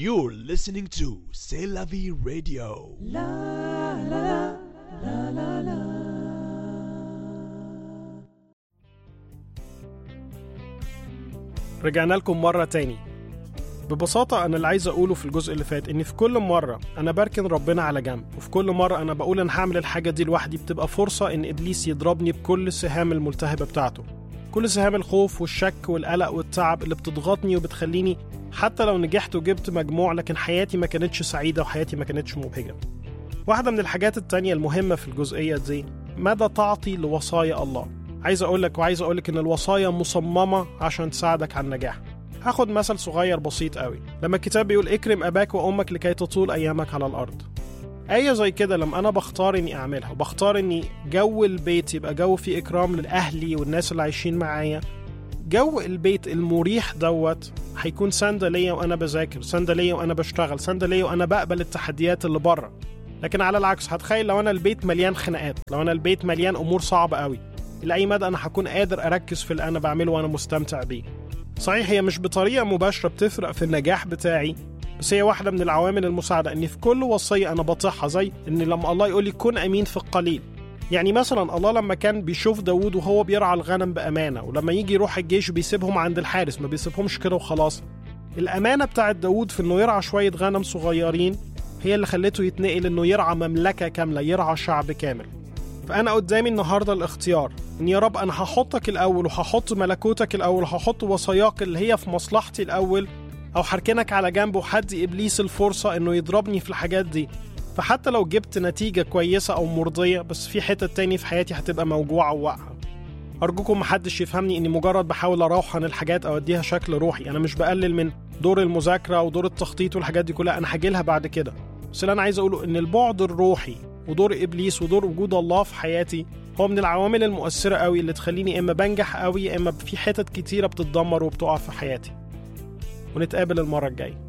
You're listening to C'est la vie radio. رجعنا لكم مرة تاني ببساطة أنا اللي عايز أقوله في الجزء اللي فات إن في كل مرة أنا بركن ربنا على جنب وفي كل مرة أنا بقول أنا هعمل الحاجة دي لوحدي بتبقى فرصة إن إبليس يضربني بكل السهام الملتهبة بتاعته كل سهام الخوف والشك والقلق والتعب اللي بتضغطني وبتخليني حتى لو نجحت وجبت مجموع لكن حياتي ما كانتش سعيدة وحياتي ما كانتش مبهجة واحدة من الحاجات التانية المهمة في الجزئية دي مدى تعطي لوصايا الله عايز أقولك وعايز أقولك إن الوصايا مصممة عشان تساعدك على النجاح هاخد مثل صغير بسيط قوي لما الكتاب بيقول اكرم أباك وأمك لكي تطول أيامك على الأرض آية زي كده لما أنا بختار إني أعملها وبختار إني جو البيت يبقى جو فيه إكرام لأهلي والناس اللي عايشين معايا جو البيت المريح دوت هيكون سند ليا وأنا بذاكر سند ليا وأنا بشتغل سند ليا وأنا بقبل التحديات اللي بره لكن على العكس هتخيل لو أنا البيت مليان خناقات لو أنا البيت مليان أمور صعبة قوي لأي مدى أنا هكون قادر أركز في اللي أنا بعمله وأنا مستمتع بيه صحيح هي مش بطريقة مباشرة بتفرق في النجاح بتاعي بس هي واحدة من العوامل المساعدة إن في كل وصية أنا بطيعها زي إن لما الله يقول لي كن أمين في القليل يعني مثلا الله لما كان بيشوف داوود وهو بيرعى الغنم بأمانة ولما يجي يروح الجيش بيسيبهم عند الحارس ما بيسيبهمش كده وخلاص الأمانة بتاعت داوود في إنه يرعى شوية غنم صغيرين هي اللي خلته يتنقل إنه يرعى مملكة كاملة يرعى شعب كامل فأنا قدامي النهاردة الاختيار إن يا رب أنا هحطك الأول وهحط ملكوتك الأول وهحط وصاياك اللي هي في مصلحتي الأول أو هركنك على جنب وحدي إبليس الفرصة إنه يضربني في الحاجات دي فحتى لو جبت نتيجة كويسة أو مرضية بس في حتة تاني في حياتي هتبقى موجوعة وواقعة أرجوكم محدش يفهمني إني مجرد بحاول أروحن الحاجات أو أديها شكل روحي أنا مش بقلل من دور المذاكرة ودور التخطيط والحاجات دي كلها أنا هجيلها بعد كده بس اللي أنا عايز أقوله إن البعد الروحي ودور ابليس ودور وجود الله في حياتي هو من العوامل المؤثره قوي اللي تخليني اما بنجح قوي يا اما في حتت كتيره بتتدمر وبتقع في حياتي ونتقابل المره الجايه